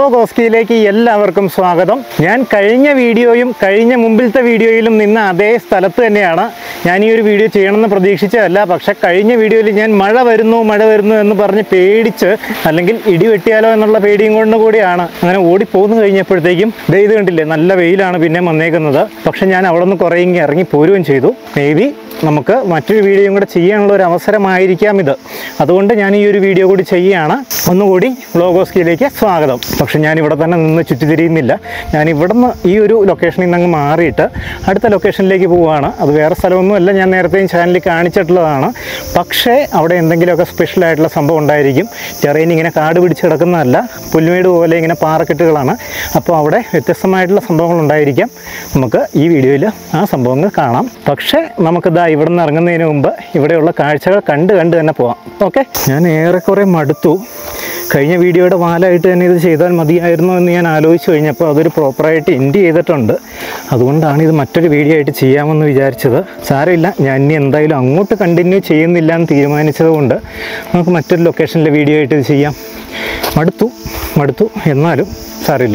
വ്ലോഗോസ്കിയിലേക്ക് എല്ലാവർക്കും സ്വാഗതം ഞാൻ കഴിഞ്ഞ വീഡിയോയും കഴിഞ്ഞ മുമ്പിലത്തെ വീഡിയോയിലും നിന്ന അതേ സ്ഥലത്ത് തന്നെയാണ് ഞാൻ ഈ ഒരു വീഡിയോ ചെയ്യണമെന്ന് പ്രതീക്ഷിച്ചതല്ല പക്ഷെ കഴിഞ്ഞ വീഡിയോയിൽ ഞാൻ മഴ വരുന്നു മഴ വരുന്നു എന്ന് പറഞ്ഞ് പേടിച്ച് അല്ലെങ്കിൽ ഇടി വെട്ടിയാലോ എന്നുള്ള പേടിയും കൊണ്ട് കൂടിയാണ് അങ്ങനെ ഓടിപ്പോന്ന് കഴിഞ്ഞപ്പോഴത്തേക്കും ദേ ഇത് കണ്ടില്ലേ നല്ല വെയിലാണ് പിന്നെ വന്നേക്കുന്നത് പക്ഷെ ഞാൻ അവിടെ നിന്ന് കുറേ ഇങ്ങ് ഇറങ്ങി പോരുകയും ചെയ്തു മേ ബി നമുക്ക് മറ്റൊരു വീഡിയോയും കൂടെ ചെയ്യാനുള്ള ഒരു അവസരമായിരിക്കാം ഇത് അതുകൊണ്ട് ഞാൻ ഈ ഒരു വീഡിയോ കൂടി ചെയ്യുകയാണ് ഒന്നുകൂടി വ്ലോഗോസ്കിയിലേക്ക് സ്വാഗതം പക്ഷെ ഞാൻ ഇവിടെ തന്നെ നിന്ന് ചുറ്റിത്തിരിയുന്നില്ല ഞാൻ ഇവിടെ നിന്ന് ഈ ഒരു ലൊക്കേഷനിൽ നിന്ന് അങ്ങ് മാറിയിട്ട് അടുത്ത ലൊക്കേഷനിലേക്ക് പോവുകയാണ് അത് വേറെ സ്ഥലമൊന്നുമല്ല ഞാൻ നേരത്തെയും ചാനലിൽ കാണിച്ചിട്ടുള്ളതാണ് പക്ഷേ അവിടെ എന്തെങ്കിലുമൊക്കെ സ്പെഷ്യൽ ആയിട്ടുള്ള സംഭവം ഉണ്ടായിരിക്കും ടെറൈൻ ഇങ്ങനെ കാട് പിടിച്ച് കിടക്കുന്നതല്ല പുൽമേട് പോലെ ഇങ്ങനെ പാറക്കെട്ടുകളാണ് അപ്പോൾ അവിടെ വ്യത്യസ്തമായിട്ടുള്ള സംഭവങ്ങൾ ഉണ്ടായിരിക്കാം നമുക്ക് ഈ വീഡിയോയിൽ ആ സംഭവങ്ങൾ കാണാം പക്ഷേ നമുക്കിതാ ഇവിടെ നിന്ന് ഇറങ്ങുന്നതിന് മുമ്പ് ഇവിടെയുള്ള കാഴ്ചകൾ കണ്ട് കണ്ട് തന്നെ പോവാം ഓക്കെ ഞാൻ ഏറെക്കുറെ മടുത്തു കഴിഞ്ഞ വീഡിയോയുടെ വാലായിട്ട് തന്നെ ഇത് ചെയ്താൽ മതിയായിരുന്നു എന്ന് ഞാൻ ആലോചിച്ച് കഴിഞ്ഞപ്പോൾ അതൊരു പ്രോപ്പറായിട്ട് എൻഡ് ചെയ്തിട്ടുണ്ട് അതുകൊണ്ടാണ് ഇത് മറ്റൊരു വീഡിയോ ആയിട്ട് ചെയ്യാമെന്ന് വിചാരിച്ചത് സാരമില്ല ഞാൻ ഇനി എന്തായാലും അങ്ങോട്ട് കണ്ടിന്യൂ ചെയ്യുന്നില്ല എന്ന് തീരുമാനിച്ചത് കൊണ്ട് നമുക്ക് മറ്റൊരു ലൊക്കേഷനിലെ വീഡിയോ ആയിട്ട് ഇത് ചെയ്യാം മടുത്തു മടുത്തു എന്നാലും സാരമില്ല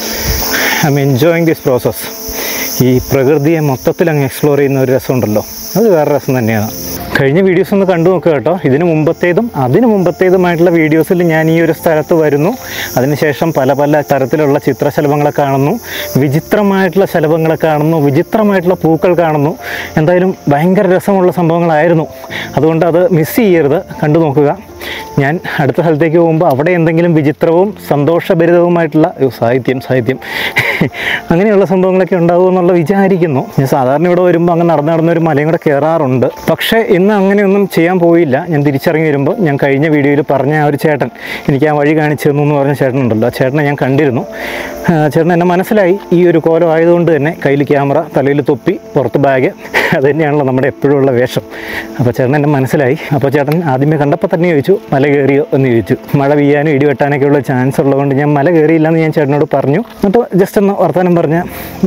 I'm enjoying this process ഈ പ്രകൃതിയെ മൊത്തത്തിൽ അങ്ങ് എക്സ്പ്ലോർ ചെയ്യുന്ന ഒരു രസമുണ്ടല്ലോ അത് വേറെ രസം തന്നെയാണ് കഴിഞ്ഞ വീഡിയോസ് ഒന്ന് കണ്ടു നോക്കുക കേട്ടോ ഇതിന് മുമ്പത്തേതും അതിന് മുമ്പത്തേതുമായിട്ടുള്ള വീഡിയോസിൽ ഞാൻ ഈ ഒരു സ്ഥലത്ത് വരുന്നു അതിനുശേഷം പല പല തരത്തിലുള്ള ചിത്രശലഭങ്ങളെ കാണുന്നു വിചിത്രമായിട്ടുള്ള ശലഭങ്ങളെ കാണുന്നു വിചിത്രമായിട്ടുള്ള പൂക്കൾ കാണുന്നു എന്തായാലും ഭയങ്കര രസമുള്ള സംഭവങ്ങളായിരുന്നു അതുകൊണ്ട് അത് മിസ് ചെയ്യരുത് കണ്ടു നോക്കുക ഞാൻ അടുത്ത സ്ഥലത്തേക്ക് പോകുമ്പോൾ അവിടെ എന്തെങ്കിലും വിചിത്രവും സന്തോഷഭരിതവുമായിട്ടുള്ള അയ്യോ, സാഹിത്യം സാഹിത്യം അങ്ങനെയുള്ള സംഭവങ്ങളൊക്കെ ഉണ്ടാവും എന്നുള്ള വിചാരിക്കുന്നു ഞാൻ സാധാരണ ഇവിടെ വരുമ്പോൾ അങ്ങ് നടന്ന് നടന്ന ഒരു മലയും കൂടെ കയറാറുണ്ട് പക്ഷേ ഇന്ന് അങ്ങനെയൊന്നും ചെയ്യാൻ പോയില്ല ഞാൻ തിരിച്ചിറങ്ങി വരുമ്പോൾ ഞാൻ കഴിഞ്ഞ വീഡിയോയിൽ പറഞ്ഞ ആ ഒരു ചേട്ടൻ എനിക്ക് ആ വഴി കാണിച്ചു തന്നു എന്ന് പറഞ്ഞ ചേട്ടനുണ്ടല്ലോ ആ ചേട്ടനെ ഞാൻ കണ്ടിരുന്നു ആ, ചേട്ടൻ എന്നെ മനസ്സിലായി ഈ ഒരു കോലം ആയതുകൊണ്ട് തന്നെ കയ്യിൽ ക്യാമറ തലയിൽ തൊപ്പി പുറത്ത് ബാഗ് അത് തന്നെയാണല്ലോ നമ്മുടെ എപ്പോഴും ഉള്ള വേഷം അപ്പോൾ ചേട്ടൻ എന്നെ മനസ്സിലായി അപ്പോൾ ചേട്ടൻ ആദ്യമേ കണ്ടപ്പോൾ തന്നെ ചോദിച്ചു മല കയറിയോ എന്ന് ചോദിച്ചു മഴ പെയ്യാനും ഇടി വെട്ടാനൊക്കെ ഉള്ള ചാൻസ് ഉള്ളതുകൊണ്ട് ഞാൻ മല കയറിയില്ല എന്ന് ഞാൻ ചേട്ടനോട് പറഞ്ഞു എന്നിട്ട് ജസ്റ്റ് ഒന്ന് വർത്തമാനം പറഞ്ഞ്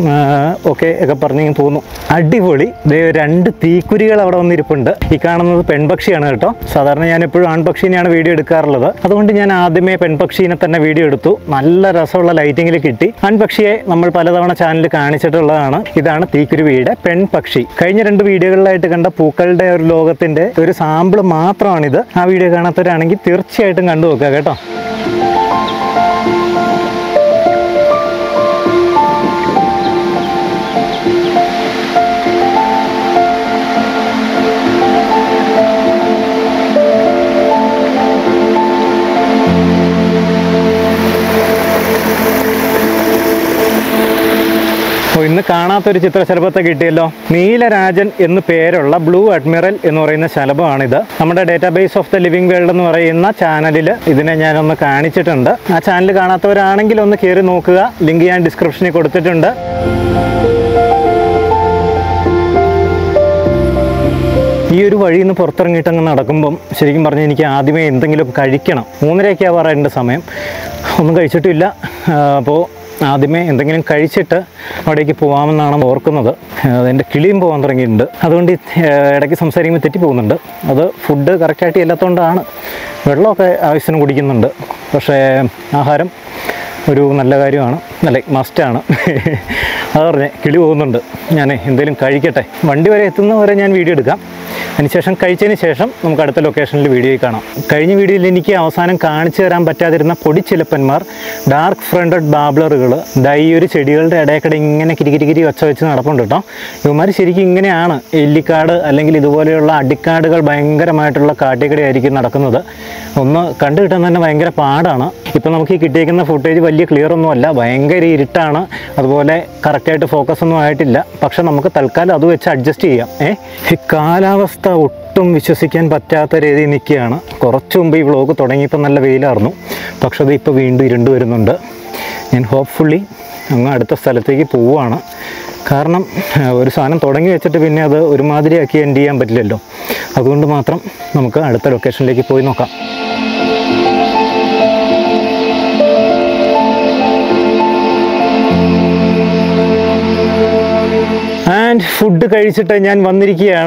ഓക്കെ ഒക്കെ പറഞ്ഞ് ഇങ്ങനെ പോന്നു അടിപൊളി ദേ രണ്ട് തീക്കുരികൾ അവിടെ വന്നിരിപ്പുണ്ട് ഈ കാണുന്നത് പെൺപക്ഷിയാണ് കേട്ടോ സാധാരണ ഞാൻ എപ്പോഴും ആൺപക്ഷീനെയാണ് വീഡിയോ എടുക്കാറുള്ളത് അതുകൊണ്ട് ഞാൻ ആദ്യമേ പെൺപക്ഷീനെ തന്നെ വീഡിയോ എടുത്തു നല്ല രസമുള്ള ലൈറ്റിങ്ങിൽ കിട്ടി ആൺപക്ഷിയെ നമ്മൾ പലതവണ ചാനലിൽ കാണിച്ചിട്ടുള്ളതാണ് ഇതാണ് തീക്കുരുവിയുടെ പെൺപക്ഷി കഴിഞ്ഞ രണ്ട് വീഡിയോകളിലായിട്ട് കണ്ട പൂക്കളുടെ ഒരു ലോകത്തിന്റെ ഒരു സാമ്പിൾ മാത്രമാണിത് ആ വീഡിയോ കാണാത്തവരാണെങ്കിൽ തീർച്ചയായിട്ടും കണ്ടു നോക്കുക കേട്ടോ ഓ, ഇന്ന് കാണാത്തൊരു ചിത്രശലഭത്തെ കിട്ടിയല്ലോ നീലരാജൻ എന്ന് പേരുള്ള ബ്ലൂ അഡ്മിറൽ എന്ന് പറയുന്ന ശലഭമാണിത് നമ്മുടെ database of the living world എന്ന് പറയുന്ന ചാനലിൽ ഇതിനെ ഞാനൊന്ന് കാണിച്ചിട്ടുണ്ട് ആ ചാനൽ കാണാത്തവരാണെങ്കിൽ ഒന്ന് കയറി നോക്കുക ലിങ്ക് ഞാൻ ഡിസ്ക്രിപ്ഷനിൽ കൊടുത്തിട്ടുണ്ട് ഈ ഒരു വഴിയിൽ നിന്ന് പുറത്തിറങ്ങിയിട്ട് അങ്ങ് നടക്കുമ്പം ശരിക്കും പറഞ്ഞാൽ എനിക്ക് ആദ്യമേ എന്തെങ്കിലും കഴിക്കണം മൂന്നരയൊക്കെ ആവാറുണ്ട് സമയം ഒന്നും കഴിച്ചിട്ടില്ല അപ്പോൾ ആദ്യമേ എന്തെങ്കിലും കഴിച്ചിട്ട് അവിടേക്ക് പോകാമെന്നാണ് ഓർക്കുന്നത് എൻ്റെ കിളിയും പോകാൻ തുടങ്ങിയിട്ടുണ്ട് അതുകൊണ്ട് ഈ, ഏഹ്, ഇടയ്ക്ക് സംസാരിക്കുമ്പോൾ തെറ്റി പോകുന്നുണ്ട് അത് ഫുഡ് കറക്റ്റായിട്ട് ഇല്ലാത്തതുകൊണ്ടാണ് വെള്ളമൊക്കെ ആവശ്യത്തിന് കുടിക്കുന്നുണ്ട് പക്ഷേ ആഹാരം ഒരു നല്ല കാര്യമാണ് അല്ലെ മസ്റ്റാണ് അത് പറഞ്ഞേ കിളി പോകുന്നുണ്ട് ഞാൻ എന്തെങ്കിലും കഴിക്കട്ടെ വണ്ടി വരെ എത്തുന്നവരെ ഞാൻ വീഡിയോ എടുക്കാം അതിനുശേഷം കഴിച്ചതിന് ശേഷം നമുക്ക് അടുത്ത ലൊക്കേഷനിൽ വീഡിയോയിൽ കാണാം കഴിഞ്ഞ വീഡിയോയിൽ എനിക്ക് അവസാനം കാണിച്ചു തരാൻ പറ്റാതിരുന്ന പൊടിച്ചിലപ്പന്മാർ ഡാർക്ക് ഫ്രണ്ടഡ് ബാബ്ലറുകൾ ദാ ഈ ഒരു ചെടികളുടെ ഇടയ്ക്കിടെ ഇങ്ങനെ കിരികിരികിരി ഒച്ച വെച്ച് നടപ്പുണ്ട് കേട്ടോ ഇവന്മാർ ശരിക്കും ഇങ്ങനെയാണ് എല്ലിക്കാട് അല്ലെങ്കിൽ ഇതുപോലെയുള്ള അടിക്കാടുകൾ ഭയങ്കരമായിട്ടുള്ള കാട്ടിക്കടയായിരിക്കും നടക്കുന്നത് ഒന്ന് കണ്ടു കിട്ടാൻ തന്നെ ഭയങ്കര പാടാണ് ഇപ്പം നമുക്ക് ഈ കിട്ടിയേക്കുന്ന ഫുട്ടേജ് വലിയ ക്ലിയർ ഒന്നും അല്ല ഭയങ്കര ഇരുട്ടാണ് അതുപോലെ കറക്റ്റായിട്ട് ഫോക്കസ് ഒന്നും ആയിട്ടില്ല പക്ഷെ നമുക്ക് തൽക്കാലം അത് വെച്ച് അഡ്ജസ്റ്റ് ചെയ്യാം ഏ ഈ കാലാവസ്ഥ ഒട്ടും വിശ്വസിക്കാൻ പറ്റാത്ത രീതിയിൽ നിൽക്കുകയാണ് കുറച്ച് മുമ്പ് ഈ വ്ളോഗ് തുടങ്ങിയപ്പോൾ നല്ല വെയിലായിരുന്നു പക്ഷെ അത് ഇപ്പോൾ വീണ്ടും ഇരുണ്ട് വരുന്നുണ്ട് ഞാൻ ഹോപ്പ്ഫുള്ളി അങ്ങ് അടുത്ത സ്ഥലത്തേക്ക് പോവുകയാണ് കാരണം ആ, ഒരു സാധനം തുടങ്ങി വെച്ചിട്ട് പിന്നെ അത് ഒരുമാതിരിയാക്കി എൻഡ് ചെയ്യാൻ പറ്റില്ലല്ലോ അതുകൊണ്ട് മാത്രം നമുക്ക് അടുത്ത ലൊക്കേഷനിലേക്ക് പോയി നോക്കാം ആൻഡ് ഫുഡ് കഴിച്ചിട്ട് ഞാൻ വന്നിരിക്കുകയാണ്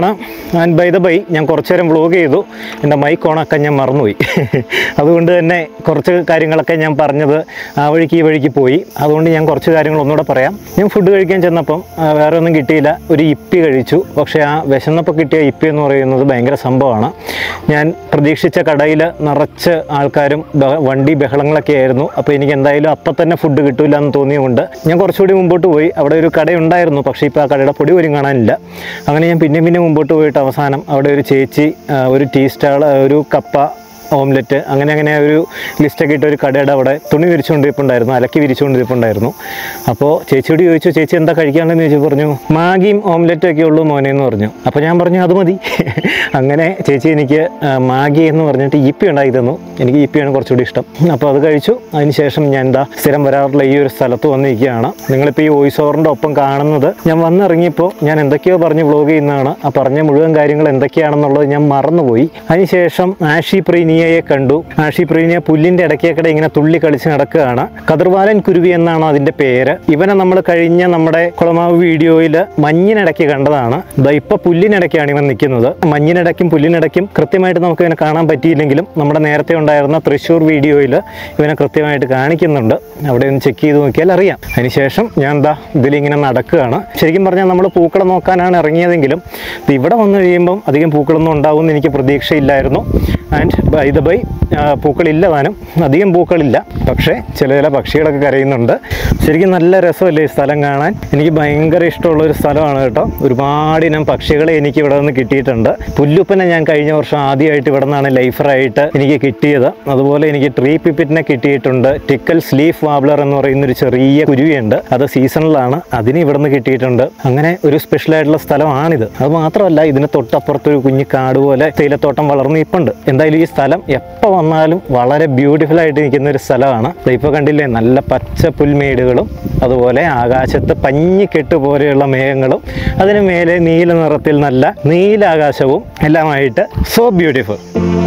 ആൻഡ് ബൈ ദ ബൈ ഞാൻ കുറച്ച് നേരം വ്ളോഗ് ചെയ്തു എൻ്റെ മൈക്ക് ഓണാക്കാൻ ഞാൻ മറന്നുപോയി അതുകൊണ്ട് തന്നെ കുറച്ച് കാര്യങ്ങളൊക്കെ ഞാൻ പറഞ്ഞത് ആ വഴിക്ക് ഈ വഴിക്ക് പോയി അതുകൊണ്ട് ഞാൻ കുറച്ച് കാര്യങ്ങൾ ഒന്നുകൂടെ പറയാം ഞാൻ ഫുഡ് കഴിക്കാൻ ചെന്നപ്പം ആ, വേറെ ഒന്നും കിട്ടിയില്ല ഒരു ഇപ്പി കഴിച്ചു പക്ഷേ ആ വിശന്നപ്പോൾ കിട്ടിയ ഇപ്പി എന്ന് പറയുന്നത് ഭയങ്കര സംഭവമാണ് ഞാൻ പ്രതീക്ഷിച്ച കടയിൽ നിറച്ച് ആൾക്കാരും ബഹ- വണ്ടി ബഹളങ്ങളൊക്കെ ആയിരുന്നു അപ്പോൾ എനിക്ക് എന്തായാലും അപ്പം തന്നെ ഫുഡ് കിട്ടില്ല എന്ന് തോന്നിയുകൊണ്ട് ഞാൻ കുറച്ചുകൂടി മുമ്പോട്ട് പോയി അവിടെ ഒരു കടയുണ്ടായിരുന്നു പക്ഷേ ഇപ്പോൾ ആ കടയുടെ പൊടി പോലും കാണാനില്ല അങ്ങനെ ഞാൻ പിന്നെ പിന്നെ മുമ്പോട്ട് പോയിട്ട് അവസാനം അവിടെ ഒരു ചേച്ചി ആ, ഒരു ടീ സ്റ്റാൾ ഒരു കപ്പ ഓംലെറ്റ് അങ്ങനെ അങ്ങനെ ഒരു ലിസ്റ്റൊക്കെ ഇട്ട് ഒരു കടയുടെ അവിടെ തുണി വിരിച്ചുകൊണ്ട് ഇരിപ്പുണ്ടായിരുന്നു അലക്കി വിരിച്ചുകൊണ്ട് ഇരിപ്പുണ്ടായിരുന്നു അപ്പോൾ ചേച്ചിയോട് ചോദിച്ചു ചേച്ചി എന്താ കഴിക്കാണെന്ന് ചോദിച്ചു പറഞ്ഞു മാഗിയും ഓംലെറ്റും ഒക്കെ ഉള്ളൂ മോനെ എന്ന് പറഞ്ഞു അപ്പോൾ ഞാൻ പറഞ്ഞു അത് മതി അങ്ങനെ ചേച്ചി എനിക്ക് ആ, മാഗി എന്ന് പറഞ്ഞിട്ട് ഇപ്പി ഉണ്ടാക്കി തന്നു എനിക്ക് ഇപ്പിയാണ് കുറച്ചുകൂടി ഇഷ്ടം അപ്പോൾ അത് കഴിച്ചു അതിനുശേഷം ഞാൻ എന്താ സ്ഥിരം വരാറുള്ള ഈ ഒരു സ്ഥലത്ത് വന്നിരിക്കുകയാണ് നിങ്ങളിപ്പോൾ ഈ വോയിസ് ഓവറിൻ്റെ ഒപ്പം കാണുന്നത് ഞാൻ വന്നിറങ്ങിയപ്പോൾ ഞാൻ എന്തൊക്കെയോ പറഞ്ഞ് വ്ളോഗ് ചെയ്യുന്നതാണ് ആ പറഞ്ഞ മുഴുവൻ കാര്യങ്ങൾ എന്തൊക്കെയാണെന്നുള്ളത് ഞാൻ മറന്നുപോയി അതിനുശേഷം ആഷി പ്രീനിയയെ കണ്ടു ആഷി പ്രീനിയ പുല്ലിൻ്റെ ഇടയ്ക്കേക്കടെ ഇങ്ങനെ തുള്ളി കളിച്ച് നടക്കുകയാണ് കതിർവാലൻ കുരുവി എന്നാണ് അതിൻ്റെ പേര് ഇവനെ നമ്മൾ കഴിഞ്ഞ നമ്മുടെ കുളമാവ് വീഡിയോയിൽ മഞ്ഞിനിടയ്ക്ക് കണ്ടതാണ് ഇതാ ഇപ്പോൾ പുല്ലിനിടയ്ക്കാണ് ഇവൻ നിൽക്കുന്നത് മഞ്ഞിനിടയ്ക്കും പുല്ലിനിടയ്ക്കും കൃത്യമായിട്ട് നമുക്ക് ഇവനെ കാണാൻ പറ്റിയില്ലെങ്കിലും നമ്മുടെ നേരത്തെ ഉണ്ടായിരുന്ന തൃശ്ശൂർ വീഡിയോയിൽ ഇവനെ കൃത്യമായിട്ട് കാണിക്കുന്നുണ്ട് അവിടെ ഒന്ന് ചെക്ക് ചെയ്ത് നോക്കിയാൽ അറിയാം അതിനുശേഷം ഞാൻ എന്താ ഇതിലിങ്ങനെ നടക്കുകയാണ് ശരിക്കും പറഞ്ഞാൽ നമ്മൾ പൂക്കളം നോക്കാനാണ് ഇറങ്ങിയതെങ്കിലും ഇത് ഇവിടെ വന്നു കഴിയുമ്പം അധികം പൂക്കളൊന്നും ഉണ്ടാവും എന്ന് എനിക്ക് പ്രതീക്ഷയില്ലായിരുന്നു ആൻഡ് ബൈ ദ ബൈ പൂക്കളില്ല താനും അധികം പൂക്കളില്ല പക്ഷേ ചില ചില പക്ഷികളൊക്കെ കരയുന്നുണ്ട് ശരിക്കും നല്ല രസമല്ലേ ഈ സ്ഥലം കാണാൻ എനിക്ക് ഭയങ്കര ഇഷ്ടമുള്ള ഒരു സ്ഥലമാണ് കേട്ടോ ഒരുപാട് ഇനം പക്ഷികളെ എനിക്ക് ഇവിടെ നിന്ന് കിട്ടിയിട്ടുണ്ട് പുല്ലുപ്പനെ ഞാൻ കഴിഞ്ഞ വർഷം ആദ്യമായിട്ട് ഇവിടെ നിന്നാണ് ലൈഫറായിട്ട് എനിക്ക് കിട്ടിയത് അതുപോലെ എനിക്ക് ട്രീ പിപ്പിറ്റിനെ കിട്ടിയിട്ടുണ്ട് ടിക്കൽ സ്ലീഫ് വാബ്ലർ എന്ന് പറയുന്ന ഒരു ചെറിയ കുരുവിയുണ്ട് അത് സീസണിലാണ് അതിന് ഇവിടെ നിന്ന് കിട്ടിയിട്ടുണ്ട് അങ്ങനെ ഒരു സ്പെഷ്യൽ ആയിട്ടുള്ള സ്ഥലമാണിത് അത് മാത്രമല്ല ഇതിന് തൊട്ടപ്പുറത്ത് ഒരു കുഞ്ഞു കാട് പോലെ തേയിലത്തോട്ടം വളർന്നു നിൽപ്പുണ്ട് എന്തായാലും ഈ സ്ഥലം എപ്പോൾ വന്നാലും വളരെ ബ്യൂട്ടിഫുൾ ആയിട്ട് നിൽക്കുന്ന ഒരു സ്ഥലമാണ് ഇപ്പോൾ കണ്ടില്ലേ നല്ല പച്ച പുൽമേടുകളും അതുപോലെ ആകാശത്ത് പഞ്ഞിക്കെട്ട് പോലെയുള്ള മേഘങ്ങളും അതിന് മേലെ നീല നിറത്തിൽ നല്ല നീലാകാശവും എല്ലാമായിട്ട് സോ ബ്യൂട്ടിഫുൾ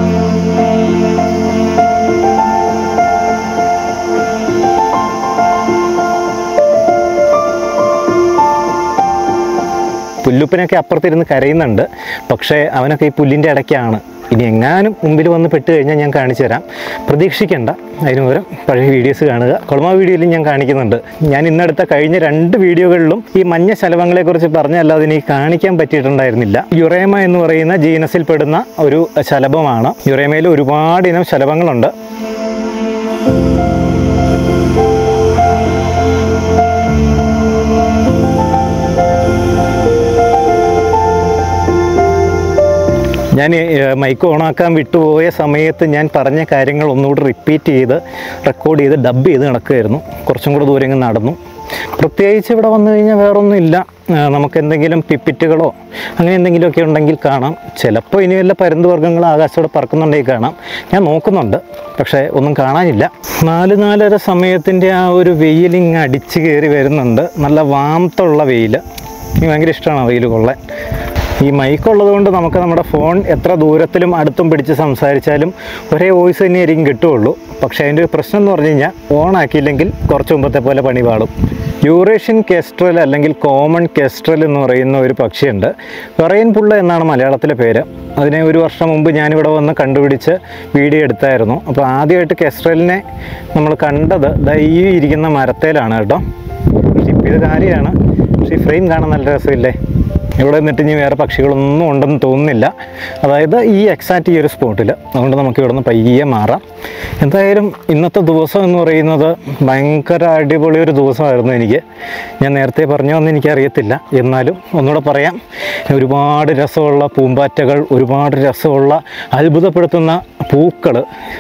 പുല്ലുപ്പനൊക്കെ അപ്പുറത്തിരുന്ന് കരയുന്നുണ്ട് പക്ഷേ അവനൊക്കെ ഈ പുല്ലിൻ്റെ ഇടയ്ക്കാണ് ഇനി എങ്ങാനും മുമ്പിൽ വന്ന് പെട്ട് കഴിഞ്ഞാൽ ഞാൻ കാണിച്ചു തരാം പ്രതീക്ഷിക്കേണ്ട അതിന് പകരം പഴയ വീഡിയോസ് കാണുക കൊളമ വീഡിയോയിലും ഞാൻ കാണിക്കുന്നുണ്ട് ഞാൻ ഇന്നെടുത്ത കഴിഞ്ഞ രണ്ട് വീഡിയോകളിലും ഈ മഞ്ഞ ശലഭങ്ങളെക്കുറിച്ച് പറഞ്ഞല്ലാതെ എനിക്ക് കാണിക്കാൻ പറ്റിയിട്ടുണ്ടായിരുന്നില്ല യുറേമ എന്ന് പറയുന്ന ജീനസിൽ പെടുന്ന ഒരു ശലഭമാണ് യുറേമയിൽ ഒരുപാട് ഇനം ശലഭങ്ങളുണ്ട് ഞാൻ ഏഹ്, മൈക്ക് ഓണാക്കാൻ വിട്ടുപോയ സമയത്ത് ഞാൻ പറഞ്ഞ കാര്യങ്ങൾ ഒന്നുകൂടി റിപ്പീറ്റ് ചെയ്ത് റെക്കോർഡ് ചെയ്ത് ഡബ് ചെയ്ത് നടക്കുമായിരുന്നു കുറച്ചും കൂടെ ദൂരം ഇങ്ങ് നടന്നു പ്രത്യേകിച്ച് ഇവിടെ വന്നു കഴിഞ്ഞാൽ വേറൊന്നും ഇല്ല ഏഹ്, നമുക്ക് എന്തെങ്കിലും പിപ്പിറ്റുകളോ അങ്ങനെ എന്തെങ്കിലുമൊക്കെ ഉണ്ടെങ്കിൽ കാണാം ചിലപ്പോൾ ഇനി വല്ല പരുന്ത് വർഗ്ഗങ്ങൾ ആകാശത്തോടെ പറക്കുന്നുണ്ടെങ്കിൽ കാണാം ഞാൻ നോക്കുന്നുണ്ട് പക്ഷേ ഒന്നും കാണാനില്ല നാല് നാലര സമയത്തിൻ്റെ ആ ഒരു വെയിലിങ് അടിച്ച് കയറി വരുന്നുണ്ട് നല്ല വാമത്തുള്ള വെയിൽ എനിക്ക് ഭയങ്കര ഇഷ്ടമാണ് വെയിൽ കൊള്ളാൻ ഈ മൈക്ക് ഉള്ളത് കൊണ്ട് നമുക്ക് നമ്മുടെ ഫോൺ എത്ര ദൂരത്തിലും അടുത്തും പിടിച്ച് സംസാരിച്ചാലും ഒരേ വോയിസ് തന്നെയായിരിക്കും കിട്ടുകയുള്ളൂ പക്ഷേ അതിൻ്റെ ഒരു പ്രശ്നം എന്ന് പറഞ്ഞു കഴിഞ്ഞാൽ ഓൺ ആക്കിയില്ലെങ്കിൽ കുറച്ച് മുമ്പത്തെ പോലെ പണി പാടും യൂറേഷ്യൻ കെസ്ട്രൽ അല്ലെങ്കിൽ കോമൺ കെസ്ട്രൽ എന്ന് പറയുന്ന ഒരു പക്ഷിയുണ്ട് വിറയൻ പുള്ള എന്നാണ് മലയാളത്തിലെ പേര് അതിനെ ഒരു വർഷം മുമ്പ് ഞാനിവിടെ വന്ന് കണ്ടുപിടിച്ച് വീഡിയോ എടുത്തായിരുന്നു അപ്പോൾ ആദ്യമായിട്ട് കെസ്ട്രലിനെ നമ്മൾ കണ്ടത് ദാ ഈ ഇരിക്കുന്ന മരത്തേലാണ് കേട്ടോ ഷിപ്പ് ചെയ്ത കാര്യമാണ് പക്ഷേ ഈ ഫ്രെയിം കാണാൻ നല്ല രസമില്ലേ ഇവിടെ നിന്നിട്ട് ഇനി വേറെ പക്ഷികളൊന്നും ഉണ്ടെന്ന് തോന്നുന്നില്ല അതായത് ഈ എക്സാക്റ്റ് ഈ ഒരു സ്പോട്ടിൽ അതുകൊണ്ട് നമുക്ക് ഇവിടെ നിന്ന് പയ്യെ മാറാം എന്തായാലും ഇന്നത്തെ ദിവസം എന്ന് പറയുന്നത് ഭയങ്കര അടിപൊളി ഒരു ദിവസമായിരുന്നു എനിക്ക് ഞാൻ നേരത്തെ പറഞ്ഞോ എന്ന് എനിക്കറിയത്തില്ല എന്നാലും ഒന്നുകൂടെ പറയാം ഒരുപാട് രസമുള്ള പൂമ്പാറ്റകൾ ഒരുപാട് രസമുള്ള അത്ഭുതപ്പെടുത്തുന്ന പൂക്കൾ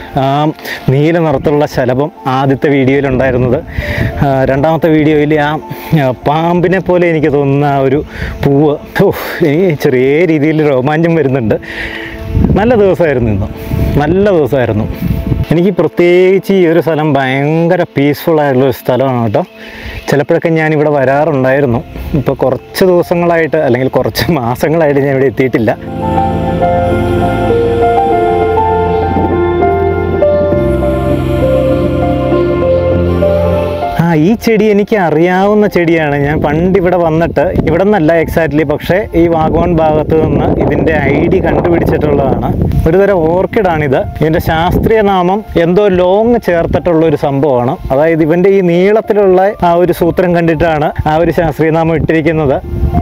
നീല നിറത്തിലുള്ള ശലഭം ആദ്യത്തെ വീഡിയോയിലുണ്ടായിരുന്നത് ആ, രണ്ടാമത്തെ വീഡിയോയിൽ ആ ആ, പാമ്പിനെ പോലെ എനിക്ക് തോന്നുന്ന ആ ഒരു പൂവ് ഓ എനിക്ക് ചെറിയ രീതിയിൽ രോമാഞ്ചം വരുന്നുണ്ട് നല്ല ദിവസമായിരുന്നു ഇന്ന് നല്ല ദിവസമായിരുന്നു എനിക്ക് പ്രത്യേകിച്ച് ഈ ഒരു സ്ഥലം ഭയങ്കര പീസ്ഫുൾ ആയിട്ടുള്ള ഒരു സ്ഥലമാണ് കേട്ടോ ചിലപ്പോഴൊക്കെ ഞാൻ ഇവിടെ വരാറുണ്ടായിരുന്നു ഇപ്പോൾ കുറച്ച് ദിവസങ്ങളായിട്ട് അല്ലെങ്കിൽ കുറച്ച് മാസങ്ങളായിട്ട് ഞാൻ ഇവിടെ എത്തിയിട്ടില്ല ആ ഈ ചെടി എനിക്ക് അറിയാവുന്ന ചെടിയാണ് ഞാൻ പണ്ട് ഇവിടെ വന്നിട്ട് ഇവിടെ നിന്നല്ല എക്സാക്ട്ലി പക്ഷേ ഈ വാഗോൺ ഭാഗത്ത് നിന്ന് ഇതിൻ്റെ ഐ ഡി കണ്ടുപിടിച്ചിട്ടുള്ളതാണ് ഒരു തരം ഓർക്കിഡാണിത് ഇതിൻ്റെ ശാസ്ത്രീയ നാമം എന്തോ ലോങ് ചേർത്തിട്ടുള്ള ഒരു സംഭവമാണ് അതായത് ഇവൻ്റെ ഈ നീളത്തിലുള്ള ആ ഒരു സൂത്രം കണ്ടിട്ടാണ് ആ ഒരു ശാസ്ത്രീയ നാമം ഇട്ടിരിക്കുന്നത്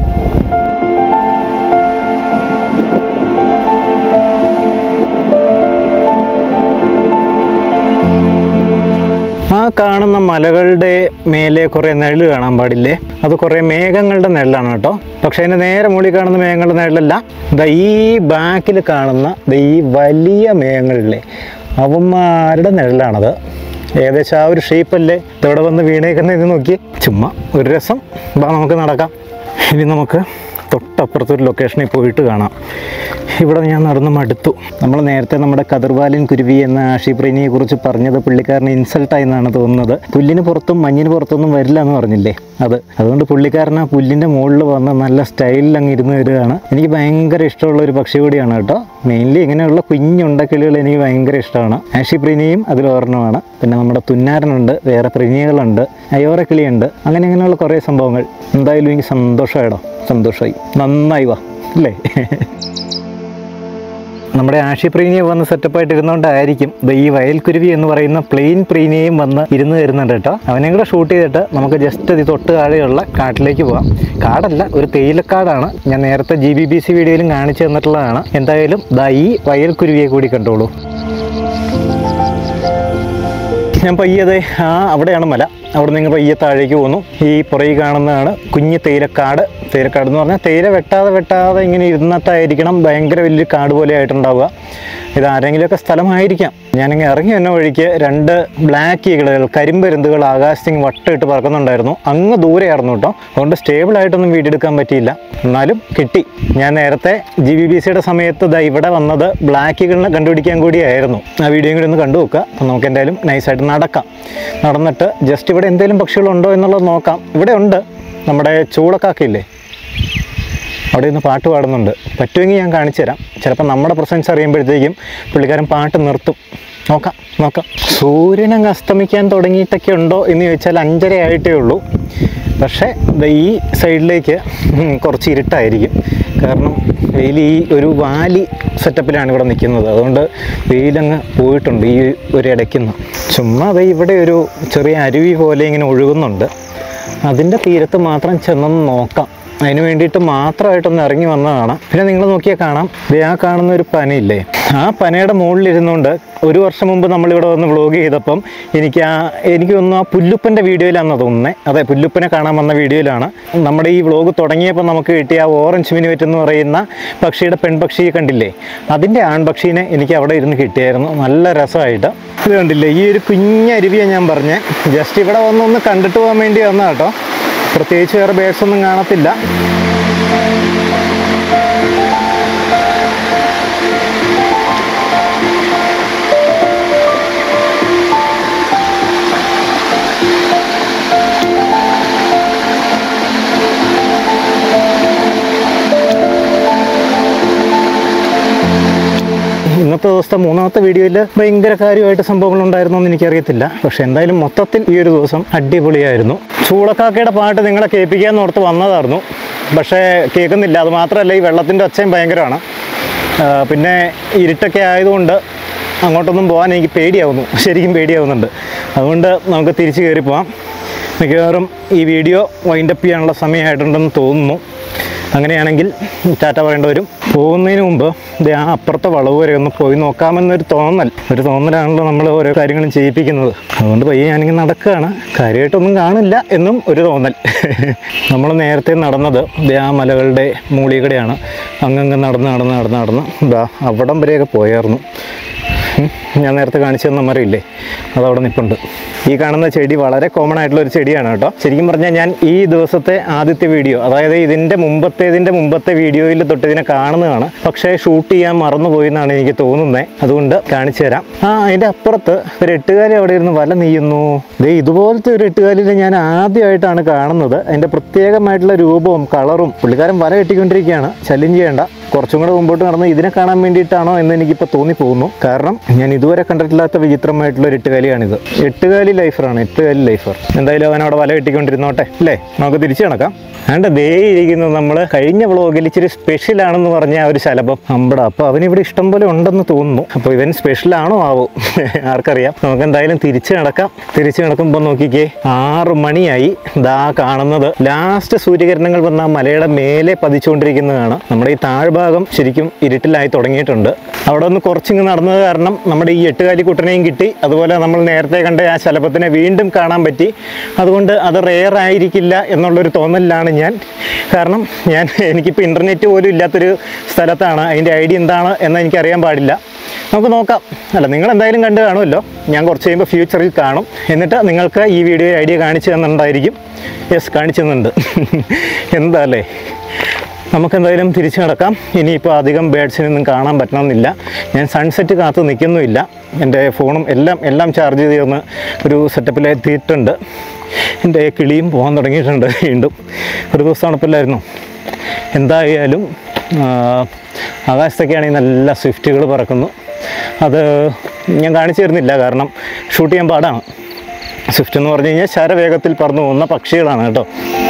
ആ കാണുന്ന മലകളുടെ മേലെ കുറേ നെഴൽ കാണാൻ പാടില്ലേ അത് കുറേ മേഘങ്ങളുടെ നെഴലാണ് കേട്ടോ പക്ഷേ അതിൻ്റെ നേരെ മുകളിൽ കാണുന്ന മേഘങ്ങളുടെ നെഴലല്ല ദാ ഈ ബാക്കിൽ കാണുന്ന ദാ ഈ വലിയ മേഘങ്ങളില്ലേ അവന്മാരുടെ നെഴലാണത് ഏകദേശം ആ ഒരു ഷേപ്പല്ലേ ഇതവിടെ വന്ന് വീണേക്കുന്ന ഇത് നോക്കി ചുമ്മാ ഒരു രസം വാ നമുക്ക് നടക്കാം ഇനി നമുക്ക് തൊട്ടപ്പുറത്തൊരു ലൊക്കേഷനിൽ പോയിട്ട് കാണാം ഇവിടെ ഞാൻ നടന്ന് മടുത്തു നമ്മൾ നേരത്തെ നമ്മുടെ കതിർവാലിൻ കുരുവി എന്ന ആഷിപ്രീനിയെ കുറിച്ച് പറഞ്ഞത് പുള്ളിക്കാരന് ഇൻസൾട്ടായി എന്നാണ് തോന്നുന്നത് പുല്ലിന് പുറത്തും മഞ്ഞിന് പുറത്തൊന്നും വരില്ല എന്ന് പറഞ്ഞില്ലേ അത് അതുകൊണ്ട് പുള്ളിക്കാരൻ ആ പുല്ലിൻ്റെ മുകളിൽ വന്ന് നല്ല സ്റ്റൈലിൽ അങ്ങ് ഇരുന്ന് വരികയാണ് എനിക്ക് ഭയങ്കര ഇഷ്ടമുള്ള ഒരു പക്ഷി കൂടിയാണ് കേട്ടോ മെയിൻലി ഇങ്ങനെയുള്ള കുഞ്ഞുണ്ടക്കിളികൾ എനിക്ക് ഭയങ്കര ഇഷ്ടമാണ് ആഷിപ്രീനിയും അതിൽ ഒരെണ്ണമാണ് പിന്നെ നമ്മുടെ തുന്നാരനുണ്ട് വേറെ പ്രിനിയകളുണ്ട് അയോറക്കിളിയുണ്ട് അങ്ങനെ അങ്ങനെയുള്ള കുറേ സംഭവങ്ങൾ എന്തായാലും എനിക്ക് സന്തോഷമായിടോ സന്തോഷമായി നന്നായി വാ അല്ലേ നമ്മുടെ ആഷി പ്രീനിയം വന്ന് സെറ്റപ്പായിട്ട് ഇരുന്നുകൊണ്ടായിരിക്കും ദേ ഈ വയൽക്കുരുവി എന്ന് പറയുന്ന പ്ലെയിൻ പ്രീനിയം വന്ന് ഇരുന്ന് വരുന്നുണ്ട് കേട്ടോ അവനെ കൂടെ ഷൂട്ട് ചെയ്തിട്ട് നമുക്ക് ജസ്റ്റ് ഇത് തൊട്ട് താഴെയുള്ള കാട്ടിലേക്ക് പോകാം കാടല്ല ഒരു തേയിലക്കാടാണ് ഞാൻ നേരത്തെ ജി ബി ബി സി വീഡിയോയിലും കാണിച്ചു തന്നിട്ടുള്ളതാണ് എന്തായാലും ദാ ഈ വയൽക്കുരുവിയെ കൂടി കണ്ടോളൂ ഞാൻ പയ്യതെ ആ അവിടെയാണ് മല അവിടെ നിന്ന് പയ്യെ താഴേക്ക് പോന്നു ഈ പുറകെ കാണുന്നതാണ് കുഞ്ഞ് തേയിലക്കാട് തേയിലക്കാട് എന്ന് പറഞ്ഞാൽ തേയില വെട്ടാതെ വെട്ടാതെ ഇങ്ങനെ ഇരുന്നിട്ടായിരിക്കണം ഭയങ്കര വലിയൊരു കാട് പോലെ ആയിട്ടുണ്ടാവുക ഇത് ആരെങ്കിലുമൊക്കെ സ്ഥലമായിരിക്കാം ഞാനിങ്ങനെ ഇറങ്ങി വന്ന വഴിക്ക് രണ്ട് ബ്ലാക്ക് ഈകളുകൾ കരിമ്പരുന്തുകൾ ആകാശത്തിങ് വട്ടമിട്ട് പറക്കുന്നുണ്ടായിരുന്നു അങ്ങ് ദൂരെയായിരുന്നു കേട്ടോ അതുകൊണ്ട് സ്റ്റേബിൾ ആയിട്ടൊന്നും വീഡിയോ എടുക്കാൻ പറ്റിയില്ല എന്നാലും കിട്ടി ഞാൻ നേരത്തെ ജി ബി ബി സിയുടെ സമയത്ത് ദാ ഇവിടെ വന്നത് ബ്ലാക്ക് ഈകളിനെ കണ്ടുപിടിക്കാൻ കൂടിയായിരുന്നു ആ വീഡിയോയും കൂടി ഒന്ന് കണ്ടു നോക്കുക അപ്പം നമുക്ക് എന്തായാലും നൈസായിട്ട് നടക്കാം നടന്നിട്ട് ജസ്റ്റ് ഇവിടെ എന്തെങ്കിലും പക്ഷികളുണ്ടോ എന്നുള്ളത് നോക്കാം ഇവിടെ ഉണ്ട് നമ്മുടെ ചൂളക്കാക്കയില്ലേ അവിടെ നിന്ന് പാട്ട് പാടുന്നുണ്ട് പറ്റുമെങ്കിൽ ഞാൻ കാണിച്ചു തരാം ചിലപ്പോൾ നമ്മുടെ പ്രസൻസ് അറിയുമ്പോഴത്തേക്കും പുള്ളിക്കാരൻ പാട്ട് നിർത്തും നോക്കാം നോക്കാം സൂര്യനങ്ങ് അസ്തമിക്കാൻ തുടങ്ങിയിട്ടൊക്കെ ഉണ്ടോ എന്ന് ചോദിച്ചാൽ അഞ്ചര ആയിട്ടേ ഉള്ളൂ പക്ഷേ ദേ ഈ സൈഡിലേക്ക് ഉം, കുറച്ച് ഇരുട്ടായിരിക്കും കാരണം വെയിൽ ഈ ഒരു വാലി സെറ്റപ്പിലാണ് ഇവിടെ നിൽക്കുന്നത് അതുകൊണ്ട് വെയിലങ്ങ് പോയിട്ടുണ്ട് ഈ ഒരു ഇടയ്ക്കുന്ന് ചുമ്മാ ദേ ഇവിടെ ഒരു ചെറിയ അരുവി പോലെ ഇങ്ങനെ ഒഴുകുന്നുണ്ട് അതിൻ്റെ തീരത്ത് മാത്രം ചെന്നൊന്ന് നോക്കാം അതിന് വേണ്ടിയിട്ട് മാത്രമായിട്ടൊന്ന് ഇറങ്ങി വന്നതാണ് പിന്നെ നിങ്ങൾ നോക്കിയാൽ കാണാം ദേ ആ കാണുന്ന ഒരു പനയില്ലേ ആ പനയുടെ മുകളിൽ ഇരുന്നുകൊണ്ട് ഒരു വർഷം മുമ്പ് നമ്മളിവിടെ വന്ന് വ്ളോഗ് ചെയ്തപ്പം എനിക്ക് ആ എനിക്ക് തോന്നുന്നു ആ പുല്ലുപ്പൻ്റെ വീഡിയോയിലാണെന്ന് തോന്നുന്നത് അതെ പുല്ലുപ്പനെ കാണാൻ വന്ന വീഡിയോയിലാണ് നമ്മുടെ ഈ വ്ളോഗ് തുടങ്ങിയപ്പോൾ നമുക്ക് കിട്ടിയ ആ ഓറഞ്ച് മിനിവറ്റ് എന്ന് പറയുന്ന പക്ഷിയുടെ പെൺപക്ഷിയെ കണ്ടില്ലേ അതിൻ്റെ ആൺപക്ഷീനെ എനിക്ക് അവിടെ ഇരുന്ന് കിട്ടിയായിരുന്നു നല്ല രസമായിട്ട് ഇത് കണ്ടില്ലേ ഈ ഒരു കുഞ്ഞരുവിയാണ് ഞാൻ പറഞ്ഞേ ജസ്റ്റ് ഇവിടെ വന്നൊന്ന് കണ്ടിട്ട് പോകാൻ വേണ്ടി വന്ന കേട്ടോ പ്രത്യേകിച്ച് വേറെ ബേഡ്സ് ഒന്നും കാണത്തില്ല ഇന്നത്തെ ദിവസത്തെ മൂന്നാമത്തെ വീഡിയോയിൽ ഭയങ്കര കാര്യമായിട്ട് സംഭവങ്ങൾ ഉണ്ടായിരുന്നോ എന്ന് എനിക്കറിയത്തില്ല പക്ഷെ എന്തായാലും മൊത്തത്തിൽ ഈ ഒരു ദിവസം അടിപൊളിയായിരുന്നു ചൂളക്കാക്കയുടെ പാട്ട് നിങ്ങളെ കേൾപ്പിക്കാൻ ഓർത്ത് വന്നതായിരുന്നു പക്ഷേ കേൾക്കുന്നില്ല അത് മാത്രമല്ല ഈ വെള്ളത്തിൻ്റെ ഒച്ചയും ഭയങ്കരമാണ് ആ, പിന്നെ ഇരുട്ടൊക്കെ ആയതുകൊണ്ട് അങ്ങോട്ടൊന്നും പോകാൻ എനിക്ക് പേടിയാവുന്നു ശരിക്കും പേടിയാവുന്നുണ്ട് അതുകൊണ്ട് നമുക്ക് തിരിച്ച് കയറി പോവാം മിക്കവാറും ഈ വീഡിയോ വൈൻഡപ്പ് ചെയ്യാനുള്ള സമയമായിട്ടുണ്ടെന്ന് തോന്നുന്നു അങ്ങനെയാണെങ്കിൽ ടാറ്റ പറയേണ്ടി വരും പോകുന്നതിന് മുമ്പ് ദേ ആ അപ്പുറത്തെ വളവ് വരെ ഒന്ന് പോയി നോക്കാമെന്നൊരു തോന്നൽ ഒരു തോന്നലാണല്ലോ നമ്മൾ ഓരോ കാര്യങ്ങളും ചെയ്യിപ്പിക്കുന്നത് അതുകൊണ്ട് പയ്യെ ഞാനിങ്ങനെ നടക്കുകയാണ് കാര്യമായിട്ടൊന്നും കാണില്ല എന്നും ഒരു തോന്നൽ നമ്മൾ നേരത്തെ നടന്നത് ദേ ആ മലകളുടെ മൂളികടെയാണ് അങ്ങങ്ങ് നടന്ന് നടന്ന് നടന്ന് നടന്ന് ഇതാ അവിടം വരെയൊക്കെ പോയായിരുന്നു ഉം. ഞാൻ നേരത്തെ കാണിച്ചു തന്ന മരമില്ലേ അതവിടെ നിൽപ്പുണ്ട് ഈ കാണുന്ന ചെടി വളരെ കോമൺ ആയിട്ടുള്ള ഒരു ചെടിയാണ് കേട്ടോ ശരിക്കും പറഞ്ഞാൽ ഞാൻ ഈ ദിവസത്തെ ആദ്യത്തെ വീഡിയോ അതായത് ഇതിൻ്റെ മുമ്പത്തേതിൻ്റെ മുമ്പത്തെ വീഡിയോയിൽ തൊട്ട് ഇതിനെ കാണുന്നതാണ് പക്ഷേ ഷൂട്ട് ചെയ്യാൻ മറന്നുപോയി എന്നാണ് എനിക്ക് തോന്നുന്നത് അതുകൊണ്ട് കാണിച്ചു തരാം ആ അതിൻ്റെ അപ്പുറത്ത് ഒരു എട്ടുകാലി അവിടെ ഇരുന്ന് വല നെയ്യുന്നു ദേ ഇതുപോലത്തെ ഒരു എട്ടുകാലിനെ ഞാൻ ആദ്യമായിട്ടാണ് കാണുന്നത് അതിൻ്റെ പ്രത്യേകമായിട്ടുള്ള രൂപവും കളറും പുള്ളിക്കാരൻ വല കെട്ടിക്കൊണ്ടിരിക്കുകയാണ് ശല്യം ചെയ്യേണ്ട കുറച്ചും കൂടെ മുമ്പോട്ട് നടന്ന് ഇതിനെ കാണാൻ വേണ്ടിയിട്ടാണോ എന്ന് എനിക്കിപ്പോൾ തോന്നിപ്പോകുന്നു കാരണം ഞാൻ ഇതുവരെ കണ്ടിട്ടില്ലാത്ത വിചിത്രമായിട്ടുള്ള ഒരു എട്ടുകാലിയാണിത് എട്ടുകാലി ലൈഫറാണ് എട്ടുകാലി ലൈഫർ എന്തായാലും അവൻ അവിടെ വല കെട്ടിക്കൊണ്ടിരുന്നോട്ടെ അല്ലേ നമുക്ക് തിരിച്ചു നടക്കാം ആണ്ട് ദേ ഇരിക്കുന്നത് നമ്മൾ കഴിഞ്ഞ വ്ളോഗിൽ ഇച്ചിരി സ്പെഷ്യൽ ആണെന്ന് പറഞ്ഞ ആ ഒരു ശലഭം അമ്പട അപ്പോൾ അവനിവിടെ ഇഷ്ടം പോലെ ഉണ്ടെന്ന് തോന്നുന്നു അപ്പോൾ ഇവൻ സ്പെഷ്യൽ ആണോ ആവോ ആർക്കറിയാം നമുക്ക് എന്തായാലും തിരിച്ചു നടക്കാം തിരിച്ചു നടക്കുമ്പോൾ നോക്കിക്കേ ആറ് മണിയായി ദാ കാണുന്നത് ലാസ്റ്റ് സൂര്യകിരണങ്ങൾ വന്ന ആ മലയുടെ മേലെ പതിച്ചുകൊണ്ടിരിക്കുന്നതാണ് നമ്മുടെ ഈ താഴ്ഭാഗം ശരിക്കും ഇരുട്ടിലായി തുടങ്ങിയിട്ടുണ്ട് അവിടെ ഒന്ന് കുറച്ചിങ്ങ് നടന്നത് കാരണം നമ്മുടെ ഈ എട്ടുകാലി കുട്ടനെയും കിട്ടി അതുപോലെ നമ്മൾ നേരത്തെ കണ്ട ആ ശലഭത്തിനെ വീണ്ടും കാണാൻ പറ്റി അതുകൊണ്ട് അത് റെയർ ആയിരിക്കില്ല എന്നുള്ളൊരു തോന്നലിലാണ് ഞാൻ കാരണം ഞാൻ എനിക്കിപ്പോൾ ഇൻ്റർനെറ്റ് പോലും ഇല്ലാത്തൊരു സ്ഥലത്താണ് അതിൻ്റെ ഐഡിയ എന്താണ് എന്ന് എനിക്കറിയാൻ പാടില്ല നമുക്ക് നോക്കാം അല്ല നിങ്ങൾ എന്തായാലും കണ്ടു കാണുമല്ലോ ഞാൻ കുറച്ച് കഴിയുമ്പോൾ ഫ്യൂച്ചറിൽ കാണും എന്നിട്ട് നിങ്ങൾക്ക് ഈ വീഡിയോ ഐഡിയ കാണിച്ചു തന്നിട്ടുണ്ടായിരിക്കും യെസ് കാണിച്ചു തന്നുണ്ട് എന്താ അല്ലേ നമുക്ക് എന്തായാലും തിരിച്ചു നടക്കാം ഇനിയിപ്പോൾ അധികം ബേഡ്സിനൊന്നും കാണാൻ പറ്റണമെന്നില്ല ഞാൻ സൺസെറ്റ് കാത്ത് നിൽക്കുന്നുമില്ല എൻ്റെ ഫോണും എല്ലാം എല്ലാം ചാർജ് ചെയ്ത് ഒന്ന് ഒരു സെറ്റപ്പിൽ എത്തിയിട്ടുണ്ട് എൻ്റെ കിളിയും പോകാൻ തുടങ്ങിയിട്ടുണ്ട് വീണ്ടും ഒരു ദിവസം തണുപ്പില്ലായിരുന്നു എന്തായാലും ആ, ആകാശത്തൊക്കെയാണെങ്കിൽ നല്ല സ്വിഫ്റ്റുകൾ പറക്കുന്നു അത് ഞാൻ കാണിച്ചു തരുന്നില്ല കാരണം ഷൂട്ട് ചെയ്യാൻ പാടാണ് സ്വിഫ്റ്റ് എന്ന് പറഞ്ഞു കഴിഞ്ഞാൽ ശരവേഗത്തിൽ പറന്നു പോകുന്ന പക്ഷികളാണ് കേട്ടോ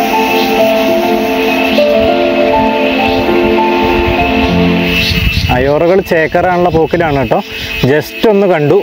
അയോറകൾ ചേക്കറാനുള്ള പോക്കിലാണ് കേട്ടോ ജസ്റ്റ് ഒന്ന് കണ്ടു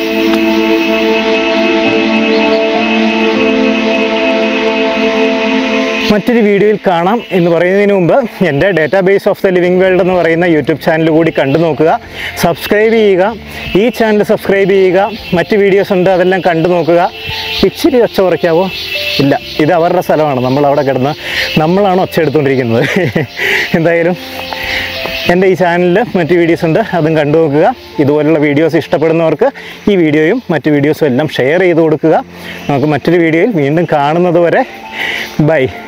മറ്റൊരു വീഡിയോയിൽ കാണാം എന്ന് പറയുന്നതിന് മുമ്പ് എൻ്റെ database of the living world എന്ന് പറയുന്ന യൂട്യൂബ് ചാനൽ കൂടി കണ്ടു നോക്കുക സബ്സ്ക്രൈബ് ചെയ്യുക ഈ ചാനൽ സബ്സ്ക്രൈബ് ചെയ്യുക മറ്റ് വീഡിയോസ് ഉണ്ട് അതെല്ലാം കണ്ടു നോക്കുക ഇച്ചിരി ഒച്ച കുറയ്ക്കാവോ ഇല്ല ഇത് അവരുടെ സ്ഥലമാണ് നമ്മൾ അവിടെ കിടന്ന് നമ്മളാണ് ഒച്ച എടുത്തുകൊണ്ടിരിക്കുന്നത് എന്തായാലും എൻ്റെ ഈ ചാനലിൽ മറ്റ് വീഡിയോസ് ഉണ്ട് അതും കണ്ടു നോക്കുക ഇതുപോലുള്ള വീഡിയോസ് ഇഷ്ടപ്പെടുന്നവർക്ക് ഈ വീഡിയോയും മറ്റ് വീഡിയോസും എല്ലാം ഷെയർ ചെയ്ത് കൊടുക്കുക നമുക്ക് മറ്റൊരു വീഡിയോയിൽ വീണ്ടും കാണുന്നത് വരെ ബൈ